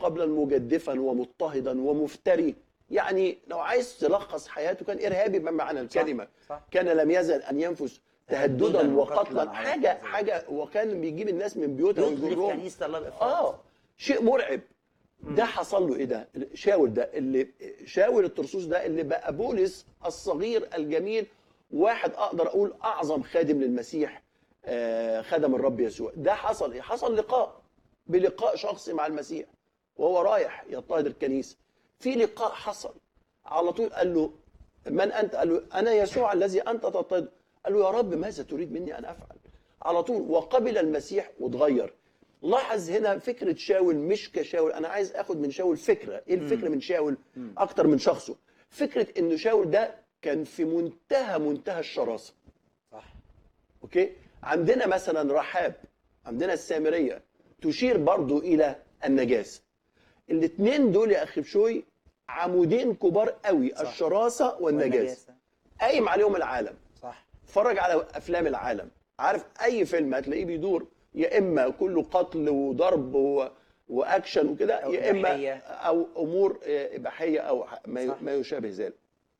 قبلا مجدفا ومضطهدا ومفتري يعني لو عايز تلخص حياته كان ارهابي بمعنى الكلمه صح كان لم يزل ان ينفس تهددا تهدداً وقتلا وقتلاً على حاجه كذا. حاجه وكان بيجيب الناس من بيوتها يدخل في ويجرهم كنيسه الله بإفراط. اه شيء مرعب ده حصل له ايه ده شاول ده اللي شاول الترسوس ده اللي بقى بولس الصغير الجميل واحد اقدر اقول اعظم خادم للمسيح آه، خدم الرب يسوع ده حصل ايه حصل لقاء بلقاء شخصي مع المسيح وهو رايح يضطهد الكنيسه في لقاء حصل على طول قال له من انت قال له انا يسوع الذي انت تضطهد قال له يا رب ماذا تريد مني ان افعل على طول وقبل المسيح واتغير لاحظ هنا فكره شاول مش كشاول انا عايز اخد من شاول فكره ايه الفكره من شاول اكتر من شخصه فكره ان شاول ده كان في منتهى منتهى الشراسه صح اوكي عندنا مثلا رحاب عندنا السامريه تشير برضو الى النجاسه الاثنين دول يا اخي بشوي عمودين كبار قوي صح. الشراسه والنجاسه والنجاسة. قايم عليهم العالم صح اتفرج على افلام العالم عارف اي فيلم هتلاقيه بيدور يا اما كله قتل وضرب و... واكشن وكده أو يا اما إباحية. او امور آه، اباحيه او ح- ما, ي... صح. ما يشابه ذلك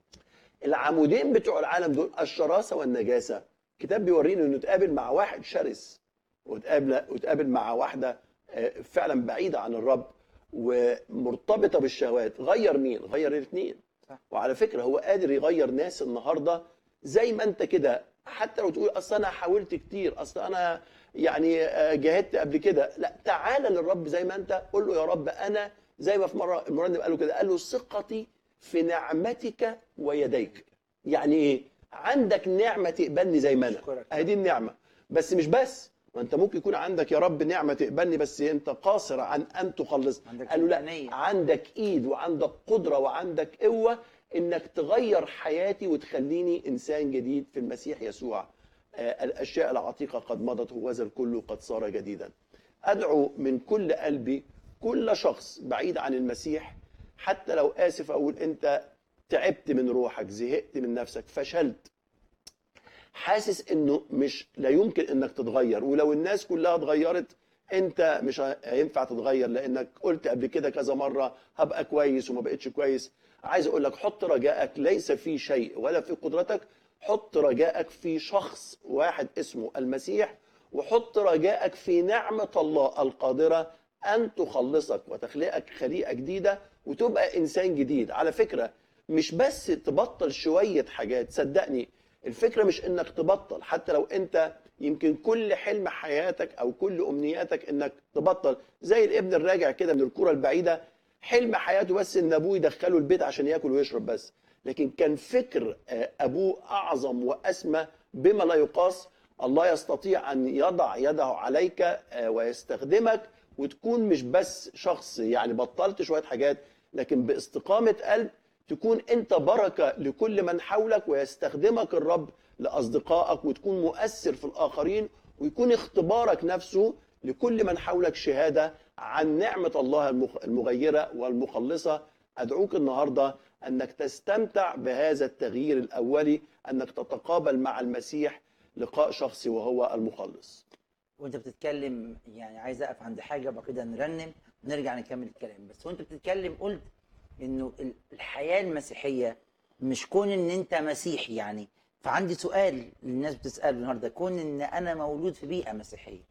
العمودين بتوع العالم دول الشراسه والنجاسه الكتاب بيورينا انه اتقابل مع واحد شرس وتقابل وتقابل مع واحده آه، فعلا بعيده عن الرب ومرتبطه بالشهوات غير مين غير الاثنين صح. وعلى فكره هو قادر يغير ناس النهارده زي ما انت كده حتى لو تقول اصل انا حاولت كتير اصل انا يعني آه، جاهدت قبل كده لا تعالى للرب زي ما انت قول له يا رب انا زي ما في مره المرنم قال له كده قال له ثقتي في نعمتك ويديك يعني ايه عندك نعمه تقبلني زي ما انا أشكرك. اهي دي النعمه بس مش بس ما انت ممكن يكون عندك يا رب نعمه تقبلني بس انت قاصر عن ان تخلص عندك قالوا لا إمكانية. عندك ايد وعندك قدره وعندك قوه انك تغير حياتي وتخليني انسان جديد في المسيح يسوع آه، الاشياء العتيقه قد مضت وهذا الكل قد صار جديدا ادعو من كل قلبي كل شخص بعيد عن المسيح حتى لو اسف اقول انت تعبت من روحك زهقت من نفسك فشلت حاسس انه مش لا يمكن انك تتغير ولو الناس كلها اتغيرت انت مش هينفع تتغير لانك قلت قبل كده كذا مره هبقى كويس وما بقتش كويس عايز اقول لك حط رجائك ليس في شيء ولا في قدرتك حط رجائك في شخص واحد اسمه المسيح وحط رجائك في نعمه الله القادره ان تخلصك وتخلقك خليقه جديده وتبقى انسان جديد على فكره مش بس تبطل شويه حاجات صدقني الفكره مش انك تبطل حتى لو انت يمكن كل حلم حياتك او كل امنياتك انك تبطل زي الابن الراجع كده من الكره البعيده حلم حياته بس ان ابوه يدخله البيت عشان ياكل ويشرب بس لكن كان فكر آه، ابوه اعظم واسمى بما لا يقاس الله يستطيع ان يضع يده عليك آه، ويستخدمك وتكون مش بس شخص يعني بطلت شويه حاجات لكن باستقامه قلب تكون انت بركه لكل من حولك ويستخدمك الرب لاصدقائك وتكون مؤثر في الاخرين ويكون اختبارك نفسه لكل من حولك شهاده عن نعمه الله المخ- المغيره والمخلصه ادعوك النهارده انك تستمتع بهذا التغيير الاولي انك تتقابل مع المسيح لقاء شخصي وهو المخلص وانت بتتكلم يعني عايز اقف عند حاجه بعد كده نرنم ونرجع نكمل الكلام بس وانت بتتكلم قلت انه ال- الحياه المسيحيه مش كون ان انت مسيحي يعني فعندي سؤال الناس بتساله النهارده كون ان انا مولود في بيئه مسيحيه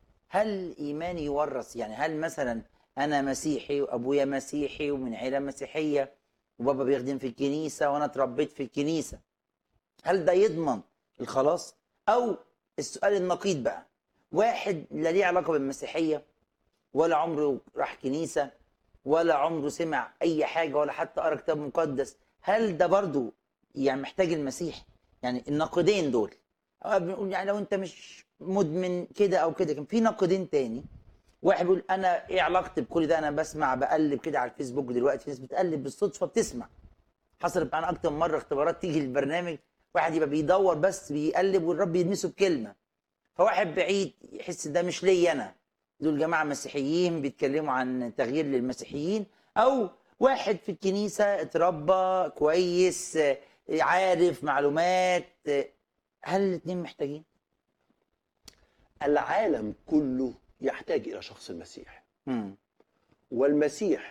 هل ايماني يورث يعني هل مثلا انا مسيحي وابويا مسيحي ومن عيله مسيحيه وبابا بيخدم في الكنيسه وانا اتربيت في الكنيسه هل ده يضمن الخلاص او السؤال النقيض بقى واحد لا ليه علاقه بالمسيحيه ولا عمره راح كنيسه ولا عمره سمع اي حاجه ولا حتى قرا كتاب مقدس هل ده برضو يعني محتاج المسيح يعني الناقدين دول أه بنقول يعني لو انت مش مدمن كده او كده كان في ناقدين تاني واحد بيقول انا ايه علاقتي بكل ده انا بسمع بقلب كده على الفيسبوك دلوقتي في ناس بتقلب بالصدفه بتسمع حصلت معانا اكتر من مره اختبارات تيجي البرنامج واحد يبقى بيدور بس بيقلب والرب يلمسه بكلمه فواحد بعيد يحس ده مش ليا انا دول جماعه مسيحيين بيتكلموا عن تغيير للمسيحيين او واحد في الكنيسه اتربى كويس آه، عارف معلومات آه، هل الاثنين محتاجين؟ العالم كله يحتاج الى شخص المسيح مم. والمسيح